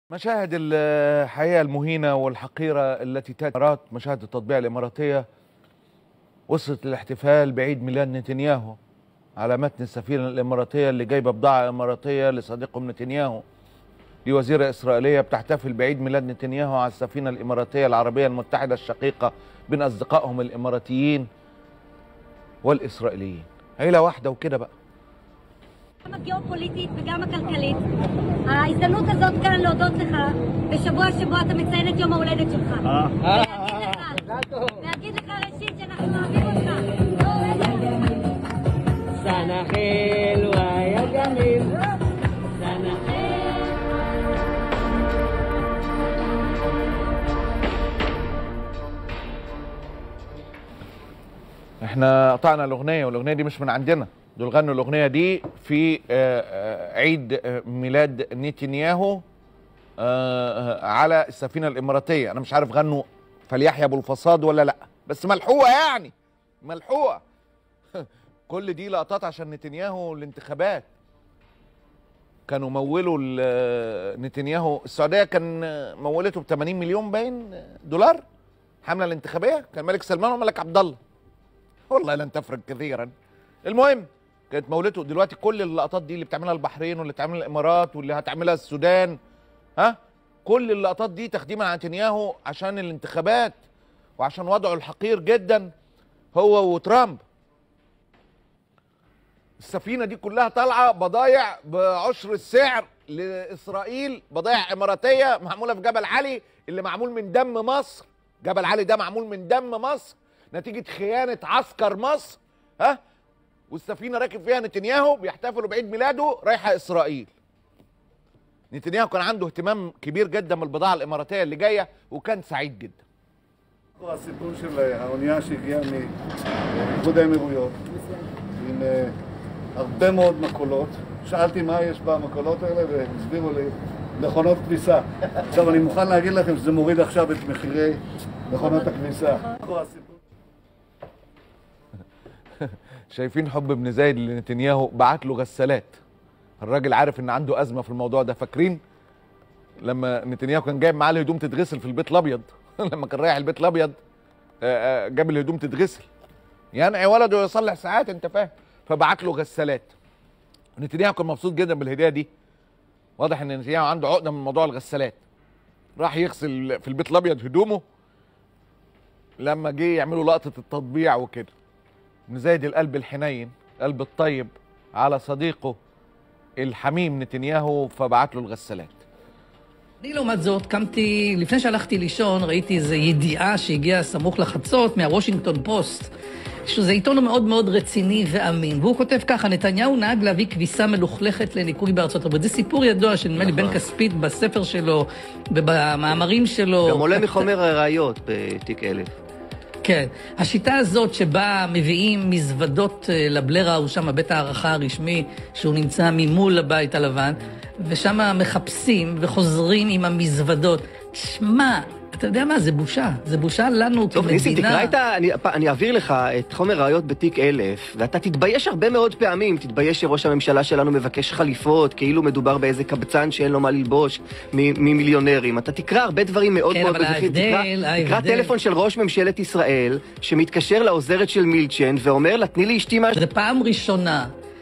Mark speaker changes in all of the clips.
Speaker 1: مشاهد الحقيقة المهينة والحقيرة التي تأتي مشاهد التطبيع الإماراتية وصلت الاحتفال بعيد ميلاد نتنياهو على متن السفينة الإماراتية اللي جايبة بضاعة إماراتية لصديقهم نتنياهو دي وزيرة إسرائيلية بتحتفل بعيد ميلاد نتنياهو على السفينة الإماراتية العربية المتحدة الشقيقة بين أصدقائهم الإماراتيين والإسرائيليين عيلة واحدة وكده بقى
Speaker 2: גם הגיאופוליטית וגם הכלכלית. ההזדמנות הזאת כאן להודות לך בשבוע שבו אתה מציין את יום ההולדת שלך. ולהגיד לך, להגיד לך ראשית שאנחנו אוהבים אותך. לא, רגע.
Speaker 3: سنة حلوة يا جميل سنة
Speaker 1: احنا قطعنا الاغنيه والاغنيه دي مش من عندنا دول غنوا الاغنيه دي في آه، آه، عيد آه، ميلاد نتنياهو آه، على السفينه الاماراتيه انا مش عارف غنوا فليحيى ابو الفصاد ولا لا بس ملحوقه يعني ملحوقه كل دي لقطات عشان نتنياهو الانتخابات كانوا مولوا ال- نتنياهو السعوديه كان مولته ب 80 مليون باين دولار حمله الانتخابيه كان ملك سلمان وملك عبد الله والله لن تفرق كثيرا المهم كانت مولته دلوقتي كل اللقطات دي اللي بتعملها البحرين واللي بتعملها الامارات واللي هتعملها السودان ها كل اللقطات دي تخديما على نتنياهو عشان الانتخابات وعشان وضعه الحقير جدا هو وترامب السفينه دي كلها طالعه بضايع بعشر السعر لاسرائيل بضايع اماراتيه معموله في جبل علي اللي معمول من دم مصر جبل علي ده معمول من دم مصر نتيجه خيانه عسكر مصر ها والسفينه راكب فيها نتنياهو بيحتفلوا بعيد ميلاده رايحه اسرائيل نتنياهو كان عنده اهتمام كبير جدا بالبضاعه الاماراتيه اللي جايه וكان سعيد جدا
Speaker 4: פה הסיפור של האונייה שהגיעה מאיחוד האמירויות עם אה, הרבה מאוד מכולות. שאלתי מה יש במכולות האלה והסבירו לי מכונות כביסה. עכשיו אני מוכן להגיד לכם שזה מוריד עכשיו את מחירי מכונות הכביסה. פה הסיפור
Speaker 1: شايفين حب ابن زايد لنتنياهو بعت له غسالات الراجل عارف ان عنده ازمه في الموضوع ده فاكرين لما نتنياهو كان جايب معاه الهدوم تتغسل في البيت الابيض لما كان رايح البيت الابيض آه، آه، جاب الهدوم تتغسل ينعي ولده يصلح ساعات انت فاهم فبعت له غسالات نتنياهو كان مبسوط جدا بالهديه دي واضح ان نتنياهو عنده عقده من موضوع الغسالات راح يغسل في البيت الابيض هدومه لما جه يعملوا لقطه التطبيع وكده ابن زايد القلب الحنين القلب الطيب على صديقه الحميم נתניהו فبعت לו الغسالات
Speaker 5: אני לעומת זאת קמתי, לפני שהלכתי לישון ראיתי איזו ידיעה שהגיעה סמוך לחצות מהוושינגטון פוסט, שזה עיתון מאוד מאוד רציני ואמין, והוא כותב ככה, נתניהו נהג להביא כביסה מלוכלכת לניקוי בארצות הברית. זה סיפור ידוע שנדמה לי בן כספית בספר שלו ובמאמרים שלו.
Speaker 6: גם עולה מחומר הראיות בתיק אלף.
Speaker 5: כן. השיטה הזאת שבה מביאים מזוודות אה, לבלר ההוא שם, בית ההערכה הרשמי, שהוא נמצא ממול הבית הלבן, ושם מחפשים וחוזרים עם המזוודות. תשמע, אתה יודע מה, זה בושה. זה בושה לנו
Speaker 6: טוב,
Speaker 5: כמדינה.
Speaker 6: ניסים, תקרא את ה... אני, אני אעביר לך את חומר ראיות בתיק אלף, ואתה תתבייש הרבה מאוד פעמים. תתבייש שראש הממשלה שלנו מבקש חליפות, כאילו מדובר באיזה קבצן שאין לו מה ללבוש מ- ממיליונרים. אתה תקרא הרבה דברים מאוד
Speaker 5: כן,
Speaker 6: מאוד
Speaker 5: אבל
Speaker 6: מביכים.
Speaker 5: ההבדל-
Speaker 6: תקרא, תקרא
Speaker 5: ההבדל-
Speaker 6: טלפון של ראש ממשלת ישראל, שמתקשר לעוזרת של מילצ'ן, ואומר לה, תני לי אשתי מה...
Speaker 5: זה פעם ראשונה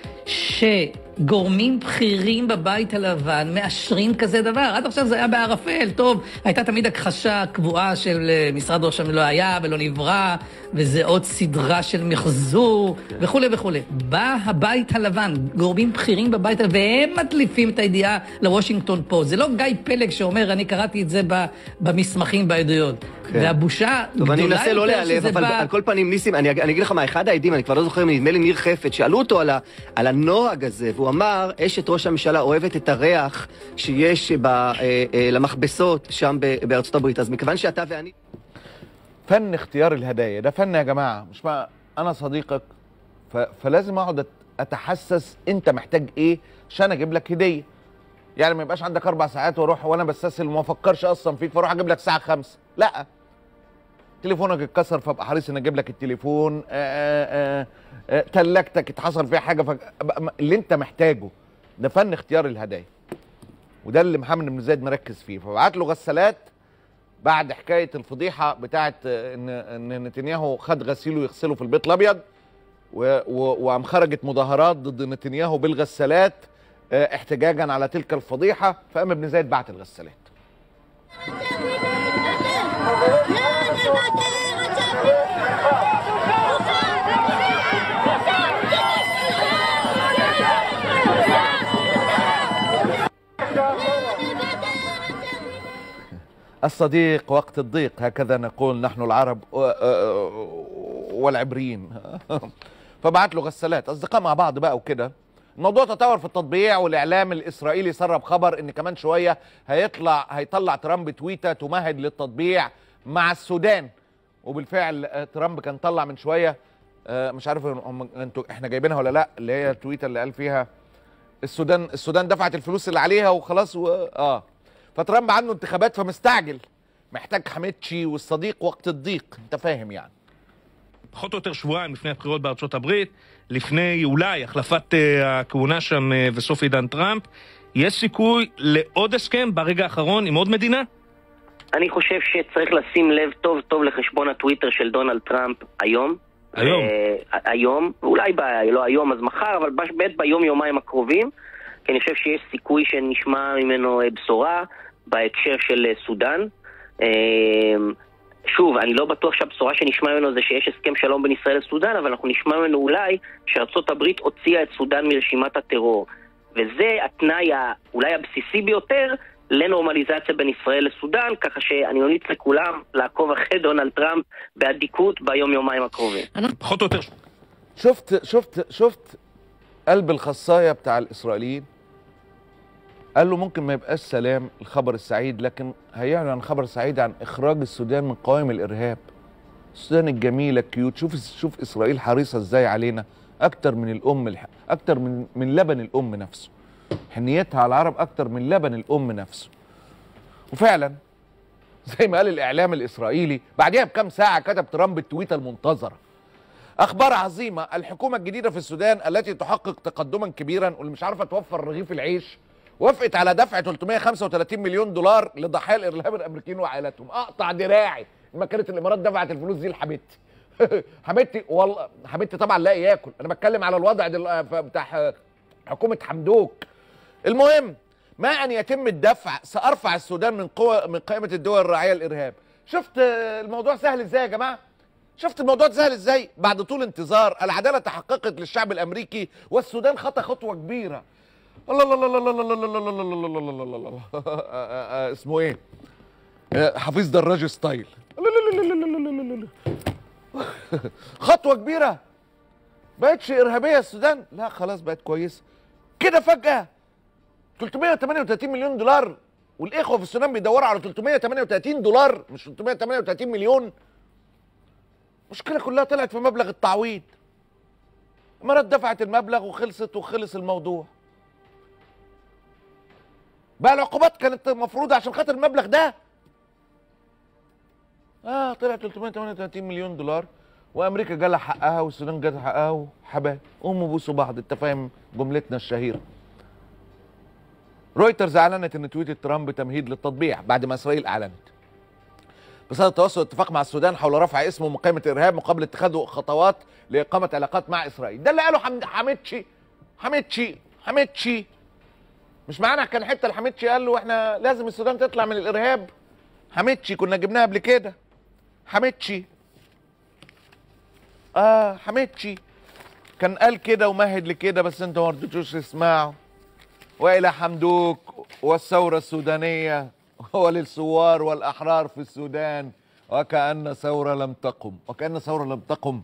Speaker 5: שגורמים בכירים בבית הלבן מאשרים כזה דבר. עד עכשיו זה היה בערפל, טוב, הייתה תמיד הכחשה קבועה של אה, משרד ראש הממשלה, לא היה ולא נברא, וזה עוד סדרה של מחזור, וכולי וכולי. בא הבית הלבן, גורמים בכירים בבית הלבן, והם מדליפים את הידיעה לוושינגטון פוסט. זה לא גיא פלג שאומר, אני קראתי את זה ב- במסמכים, בעדויות.
Speaker 6: כן.
Speaker 5: והבושה
Speaker 6: טוב, אני
Speaker 5: גדולה
Speaker 6: מנסה לא
Speaker 5: יותר
Speaker 6: להיעלב,
Speaker 5: שזה
Speaker 6: אבל
Speaker 5: בא...
Speaker 6: על כל פנים, ניסים, אני, אני אגיד לך מה, אחד העדים, אני כבר לא זוכר, נדמה לי ניר חפץ, שאלו אותו על, ה, על הנוהג הזה, והוא אמר, אשת ראש הממשלה אוהבת את הריח שיש ב, אה, אה, למכבסות שם ב- בארצות הברית. אז מכיוון שאתה ואני...
Speaker 1: فن اختيار الهدايا ده فن يا جماعه مش بقى انا صديقك ف... فلازم اقعد أت- اتحسس انت محتاج ايه عشان اجيب لك هديه يعني ما يبقاش عندك اربع ساعات واروح وانا بستسهل وما افكرش اصلا فيك فاروح اجيب لك ساعه خمسة لا تليفونك اتكسر فابقى حريص ان اجيب لك التليفون آآ آآ آآ تلاجتك اتحصل فيها حاجه فج... أبقى م- اللي انت محتاجه ده فن اختيار الهدايا وده اللي محمد بن زايد مركز فيه فبعت له غسالات بعد حكايه الفضيحه بتاعت آه، ان ان نتنياهو خد غسيل ويغسله في البيت الابيض و- و- وقام خرجت مظاهرات ضد نتنياهو بالغسالات آه، احتجاجا على تلك الفضيحه فقام ابن زايد بعت الغسالات الصديق وقت الضيق هكذا نقول نحن العرب و- والعبريين فبعت له غسالات اصدقاء مع بعض بقى وكده الموضوع تطور في التطبيع والاعلام الاسرائيلي سرب خبر ان كمان شويه هيطلع هيطلع ترامب تويته تمهد للتطبيع مع السودان وبالفعل آه، ترامب كان طلع من شويه آه، مش عارف هم انتوا احنا جايبينها ولا لا اللي هي التويته اللي قال فيها السودان السودان دفعت الفلوس اللي عليها وخلاص و... اه فترامب عنده انتخابات فمستعجل محتاج חמצ'י والصديق وقت الضيق انت فاهم يعني
Speaker 7: פחות או יותר שבועיים לפני הבחירות בארצות הברית, לפני אולי החלפת אה, הכהונה שם אה, וסוף עידן טראמפ, יש סיכוי לעוד הסכם ברגע האחרון עם עוד מדינה?
Speaker 8: אני חושב שצריך לשים לב טוב טוב לחשבון הטוויטר של דונלד טראמפ היום.
Speaker 7: היום.
Speaker 8: אה, היום, אולי ב, לא היום אז מחר, אבל בש- באמת ביום יומיים הקרובים, כי אני חושב שיש סיכוי שנשמע ממנו אה, בשורה בהקשר של אה, סודאן. אה, שוב, אני לא בטוח שהבשורה שנשמע ממנו זה שיש הסכם שלום בין ישראל לסודאן, אבל אנחנו נשמע ממנו אולי שארצות הברית הוציאה את סודאן מרשימת הטרור. וזה התנאי ה- אולי הבסיסי ביותר לנורמליזציה בין ישראל לסודאן, ככה שאני ממליץ לכולם לעקוב אחרי דונלד טראמפ באדיקות ביום-יומיים הקרובים.
Speaker 7: פחות או יותר
Speaker 1: شفت شفت شفت قلب الخصايه بتاع الاسرائيليين قال له ممكن ما يبقاش سلام الخبر السعيد لكن هيعلن خبر سعيد عن اخراج السودان من قوائم الارهاب السودان الجميله الكيوت شوف شوف اسرائيل حريصه ازاي علينا اكتر من الام الح... اكتر من من لبن الام نفسه حنيتها على العرب اكتر من لبن الام نفسه وفعلا زي ما قال الاعلام الاسرائيلي بعدها بكام ساعه كتب ترامب التويته المنتظره اخبار عظيمه الحكومه الجديده في السودان التي تحقق تقدما كبيرا واللي مش عارفه توفر رغيف العيش وافقت على دفع 335 مليون دولار لضحايا الارهاب الامريكيين وعائلاتهم اقطع دراعي ما كانت الامارات دفعت الفلوس دي لحبيبتي حبيبتي والله حبيبتي طبعا لا ياكل انا بتكلم على الوضع دل... بتاع حكومه حمدوك المهم ما ان يتم الدفع سارفع السودان من قوى من قائمه الدول الراعيه للارهاب شفت الموضوع سهل ازاي يا جماعه شفت الموضوع سهل ازاي بعد طول انتظار العداله تحققت للشعب الامريكي والسودان خطى خطوه كبيره الله الله الله الله الله الله الله الله الله الله الله الله الله الله اسمه ايه حفيظ دراج ستايل خطوه كبيره بقتش ارهابيه السودان لا خلاص بقت كويسه كده فجاه 338 مليون دولار والاخوه في السودان بيدوروا على 338 دولار مش 338 مليون المشكله كلها طلعت في مبلغ التعويض الامارات دفعت المبلغ وخلصت وخلص الموضوع بقى العقوبات كانت مفروضه عشان خاطر المبلغ ده اه طلع 338 مليون دولار وامريكا جالها حقها والسودان جالها حقها وحبايب قوموا بوسوا بعض انت فاهم جملتنا الشهيره رويترز اعلنت ان تويت ترامب تمهيد للتطبيع بعد ما اسرائيل اعلنت بصدد التوصل اتفاق مع السودان حول رفع اسمه من قائمه الارهاب مقابل اتخاذ خطوات لاقامه علاقات مع اسرائيل ده اللي قاله حمد حميدشي حميدشي حميدشي مش معانا كان حته الحميدشي قال له احنا لازم السودان تطلع من الارهاب حميدشي كنا جبناها قبل كده حميدشي اه حميدشي كان قال كده ومهد لكده بس انتوا ما رضيتوش تسمعوا والى حمدوك والثوره السودانيه وللثوار والاحرار في السودان وكأن ثوره لم تقم وكأن ثوره لم تقم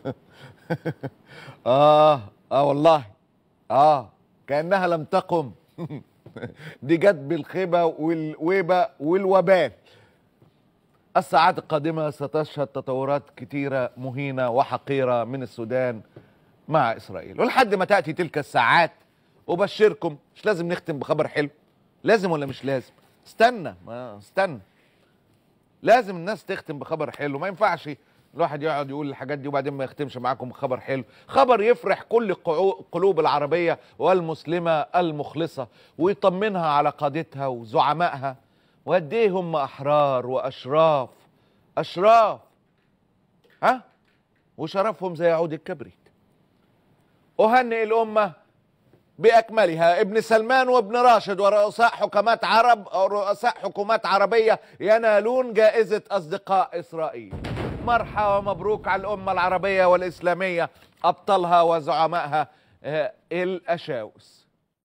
Speaker 1: اه اه والله اه كأنها لم تقم دي جت بالخيبه والويبه والوبال الساعات القادمة ستشهد تطورات كتيرة مهينة وحقيرة من السودان مع إسرائيل ولحد ما تأتي تلك الساعات أبشركم مش لازم نختم بخبر حلو لازم ولا مش لازم استنى ما استنى لازم الناس تختم بخبر حلو ما ينفعش الواحد يقعد يقول الحاجات دي وبعدين ما يختمش معاكم خبر حلو خبر يفرح كل قعو- قلوب العربية والمسلمة المخلصة ويطمنها على قادتها وزعمائها وقد ايه هم احرار واشراف اشراف ها وشرفهم زي عود الكبريت اهنئ الامه باكملها ابن سلمان وابن راشد ورؤساء حكومات عرب أو رؤساء حكومات عربيه ينالون جائزه اصدقاء اسرائيل مرحبا ومبروك على الامه العربيه والاسلاميه ابطالها وزعمائها آه، الاشاوس